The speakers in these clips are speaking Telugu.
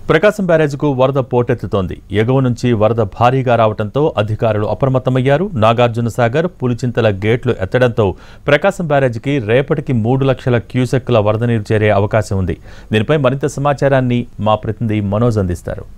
ప్రకాశం బ్యారేజ్కు వరద పోటెత్తుతోంది ఎగువ నుంచి వరద భారీగా రావడంతో అధికారులు అప్రమత్తమయ్యారు నాగార్జున సాగర్ పులిచింతల గేట్లు ఎత్తడంతో ప్రకాశం బ్యారేజ్కి రేపటికి మూడు లక్షల క్యూసెక్కుల వరద నీరు చేరే అవకాశం ఉంది దీనిపై మరింత సమాచారాన్ని మా ప్రతినిధి మనోజ్ అందిస్తారు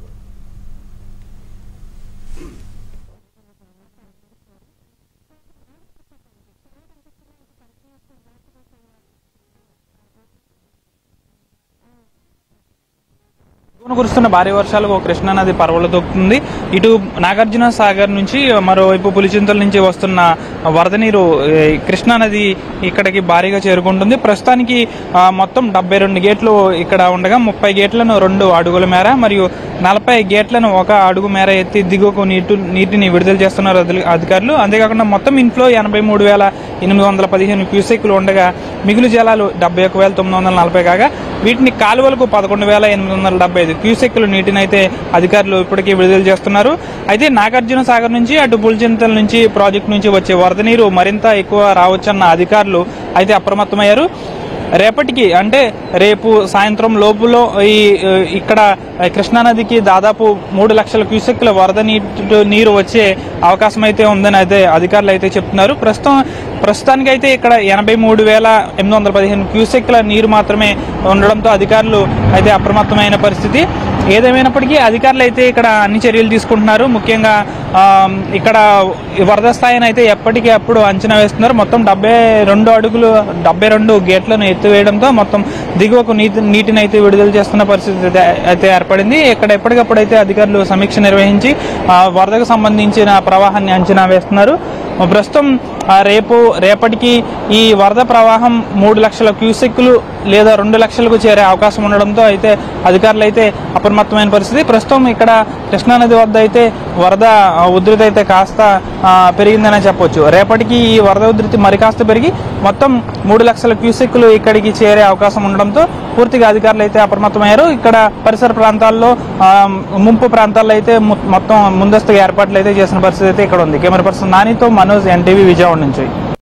దిగువన కురుస్తున్న భారీ వర్షాలకు కృష్ణా నది పర్వలు తొక్కుతుంది ఇటు నాగార్జున సాగర్ నుంచి మరోవైపు పులిచింతల నుంచి వస్తున్న వరద నీరు ఏ, కృష్ణా నది ఇక్కడికి భారీగా చేరుకుంటుంది ప్రస్తుతానికి ఆ, మొత్తం డెబ్బై రెండు గేట్లు ఇక్కడ ఉండగా ముప్పై గేట్లను రెండు అడుగుల మేర మరియు నలభై గేట్లను ఒక అడుగు మేర ఎత్తి దిగువకు నీటి నీటిని విడుదల చేస్తున్నారు అధిక- అధికారులు అంతేకాకుండా మొత్తం ఇన్ఫ్లో ఎనభై మూడు వేల ఎనిమిది వందల పదిహేను క్యూసెక్లు ఉండగా మిగులు జలాలు డెబ్బై ఒక వేల తొమ్మిది వందల నలభై కాగా వీటిని కాలువలకు పదకొండు వేల ఎనిమిది వందల డెబ్బై ఐదు క్యూసెక్లు నీటిని అయితే అధికారులు ఇప్పటికీ విడుదల చేస్తున్నారు అయితే నాగార్జున సాగర్ నుంచి అటు పులిచింతల నుంచి ప్రాజెక్టు నుంచి వచ్చే వరద నీరు మరింత ఎక్కువ రావచ్చన్న అధికారులు అయితే అప్రమత్తమయ్యారు రేపటికి అంటే రేపు సాయంత్రం లోపులో ఈ ఆ, ఇక్కడ కృష్ణానదికి దాదాపు మూడు లక్షల క్యూసెక్ల వరద నీటి నీరు వచ్చే అవకాశం అయితే ఉందని అయితే అధికారులు అయితే చెప్తున్నారు ప్రస్తుతం ప్రస్తుతానికి అయితే ఇక్కడ ఎనభై మూడు వేల ఎనిమిది వందల పదిహేను క్యూసెక్ల నీరు మాత్రమే ఉండడంతో అధికారులు అయితే అప్రమత్తమైన పరిస్థితి ఏదేమైనప్పటికీ అధికారులు అయితే ఇక్కడ అన్ని చర్యలు తీసుకుంటున్నారు ముఖ్యంగా ఆ, ఇక్కడ ఈ వరద స్థాయిని అయితే ఎప్పటికీ అప్పుడు అంచనా వేస్తున్నారు మొత్తం డెబ్బై రెండు అడుగులు డెబ్బై రెండు గేట్లను ఎత్తివేయడంతో మొత్తం దిగువకు నీటి నీటిని అయితే విడుదల చేస్తున్న పరిస్థితి అయితే- అయితే ఏర్పడింది ఇక్కడ ఎప్పటికప్పుడు అయితే అధికారులు సమీక్ష నిర్వహించి ఆ, వరదకు సంబంధించిన ప్రవాహాన్ని అంచనా వేస్తున్నారు ప్రస్తుతం ఆ, రేపు రేపటికి ఈ వరద ప్రవాహం మూడు లక్షల క్యూసెక్లు లేదా రెండు లక్షలకు చేరే అవకాశం ఉండడంతో అయితే అధికారులు అయితే అప్రమత్తమైన పరిస్థితి ప్రస్తుతం ఇక్కడ కృష్ణానది వద్ద అయితే వరద ఆ, ఉధృతి అయితే కాస్త ఆ, పెరిగిందనే చెప్పొచ్చు రేపటికి ఈ వరద ఉధృతి మరి కాస్త పెరిగి మొత్తం మూడు లక్షల క్యూసెక్లు ఇక్కడికి చేరే అవకాశం ఉండడంతో పూర్తిగా అధికారులు అయితే అప్రమత్తమయ్యారు ఇక్కడ పరిసర ప్రాంతాల్లో ఆ, ముంపు ప్రాంతాల్లో అయితే ము- మొత్తం ముందస్తుగా ఏర్పాట్లు అయితే చేసిన పరిస్థితి అయితే ఇక్కడ ఉంది కెమెరా పర్సన్ నానితో మనోజ్ ఎన్టీవీ విజయవాడ నుంచి